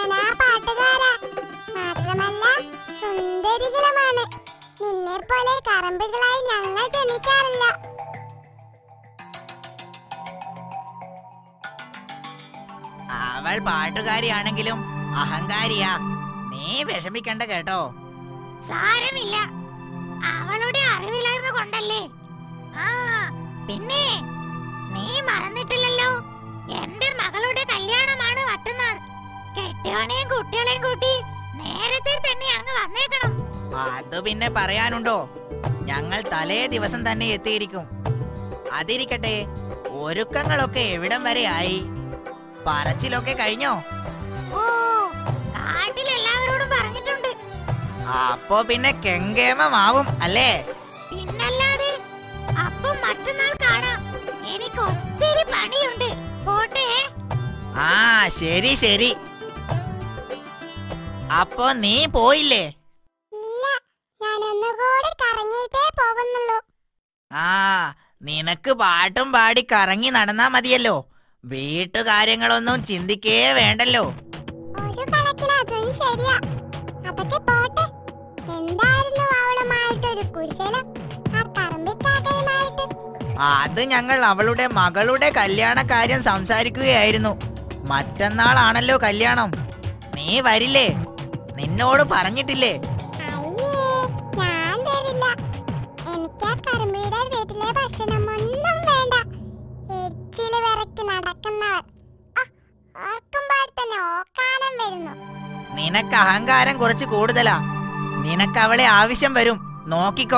ജന്മനാ പാട്ടുകാരാ മാത്രമല്ല സുന്ദരികളുമാണ് നിന്നെ പോലെ കറമ്പുകളായി ഞങ്ങൾ ജനിക്കാറില്ല അവൾ പാട്ടുകാരിയാണെങ്കിലും അഹങ്കാരിയാ നീ വിഷമിക്കണ്ട കേട്ടോ സാരമില്ല അവളുടെ അറിവില്ലായ്മ കൊണ്ടല്ലേ ആ പിന്നെ നീ മറന്നിട്ടില്ലല്ലോ എന്റെ മകളുടെ കല്യാണമാണ് മറ്റന്നാൾ കെട്ടിയോനെയും കുട്ടികളെയും കൂട്ടി നേരത്തെ തന്നെ അങ്ങ് വന്നേക്കണം അത് പിന്നെ പറയാനുണ്ടോ ഞങ്ങൾ തലേ ദിവസം തന്നെ എത്തിയിരിക്കും അതിരിക്കട്ടെ ഒരുക്കങ്ങളൊക്കെ എവിടം വരെ ആയി പറച്ചിലൊക്കെ കഴിഞ്ഞോ ഓ കാട്ടിൽ എല്ലാവരോടും പറഞ്ഞിട്ടുണ്ട് അപ്പോ പിന്നെ കെങ്കേമമാവും അല്ലേ പിന്നല്ലാതെ അപ്പം മറ്റന്നാൾ കാണാം എനിക്ക് ഒത്തിരി പണിയുണ്ട് പോട്ടെ ആ ശരി ശരി അപ്പോ നീ പോയില്ലേ ഇല്ല ഞാൻ ഒന്നുകൂടി കറങ്ങിയിട്ടേ പോകുന്നുള്ളൂ ആ നിനക്ക് പാട്ടും പാടി കറങ്ങി നടന്നാ മതിയല്ലോ വീട്ടുകാര്യങ്ങളൊന്നും ചിന്തിക്കേ വേണ്ടല്ലോ ഒരു കണക്കിന് അതും ശരിയാ അതൊക്കെ പോട്ടെ എന്തായിരുന്നു അവളുമായിട്ടൊരു കുശലം ആ കറമ്പിക്കാക്കയുമായിട്ട് അത് ഞങ്ങൾ അവളുടെ മകളുടെ കല്യാണ കാര്യം സംസാരിക്കുകയായിരുന്നു മറ്റന്നാളാണല്ലോ കല്യാണം നീ വരില്ലേ നിന്നോട് പറഞ്ഞിട്ടില്ലേ അയ്യേ ഞാൻ വരില്ല എനിക്ക് ആ കറുമ്പിയുടെ വീട്ടിലെ ഭക്ഷണം ഒന്നും വേണ്ട എച്ചില് വിറക്കി നടക്കുന്നവർ ആ, ഓർക്കുമ്പോൾ തന്നെ ഓക്കാനം വരുന്നു നിനക്ക് അഹങ്കാരം കുറച്ച് കൂടുതലാ നിനക്ക് അവളെ ആവശ്യം വരും നോക്കിക്കോ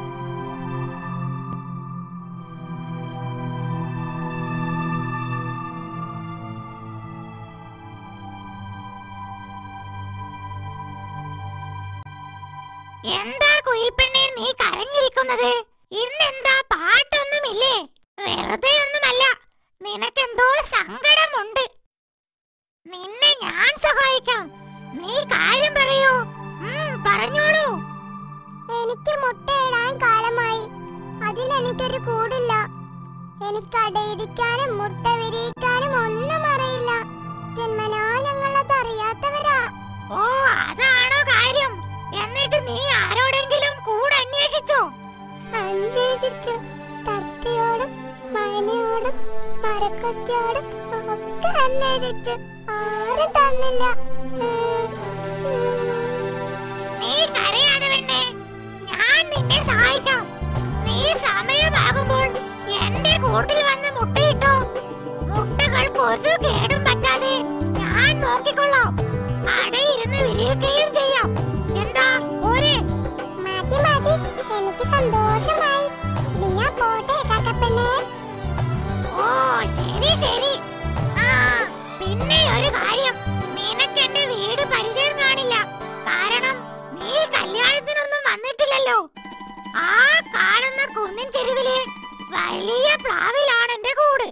എന്താ കുയിൽപ്പെണ്ണെ നീ കരഞ്ഞിരിക്കുന്നത് ഇന്നെന്താ പാട്ടൊന്നുമില്ലേ വെറുതെ ഒന്നുമല്ല നിനക്കെന്തോ സങ്കടമുണ്ട് നിന്നെ ഞാൻ സഹായിക്കാം നീ കാര്യം പറയൂ ഉം, പറഞ്ഞോളൂ എനിക്ക് മുട്ടയിടാൻ കാലമായി അതിനെനിക്കൊരു കൂടില്ല എനിക്ക് അടയിരിക്കാനും മുട്ട വിരിയിക്കാനും ഒന്നും അറിയില്ല ജന്മനാ ഞങ്ങളത് അറിയാത്തവരാ ഓ അതാണോ കാര്യം എന്നിട്ട് നീ ആരോടെങ്കിലും കൂടെ അന്വേഷിച്ചോ അന്വേഷിച്ചു തത്തയോടും മൈനയോടും മരക്കൊത്തിയോടും ഒക്കെ അന്വേഷിച്ചു ആരും തന്നില്ല ഉം, ഉം. നീ കരയാതെ പെണ്ണേ ഞാൻ നിന്നെ സഹായിക്കാം നീ സമയമാകുമ്പോൾ എന്റെ കൂട്ടിൽ വന്ന് മുട്ടയിട്ടോ മുട്ടകൾക്ക് ഒരു കേടും പറ്റാതെ ഞാൻ നോക്കിക്കൊള്ളാം അടയിരുന്ന് വിരിയുകയും ചെയ്യാം എന്താ പോരെ മതി മതി എനിക്ക് സന്തോഷമായി ഇനി ഞാൻ പോട്ടെ കാക്കപ്പെണ്ണേ ഓ ശരി ശരി ആ പിന്നെ ഒരു കാര്യം നിനക്ക് എന്റെ വീട് പരിചയം കാണില്ല കാരണം നീ കല്യാണത്തിനൊന്നും വന്നിട്ടില്ലല്ലോ ആ കാണുന്ന കുന്നിൻ ചെരുവിലെ വലിയ പ്ലാവിലാണ് എന്റെ കൂട്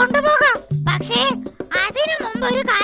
കൊണ്ടുപോകാം പക്ഷേ അതിനു മുമ്പ് ഒരു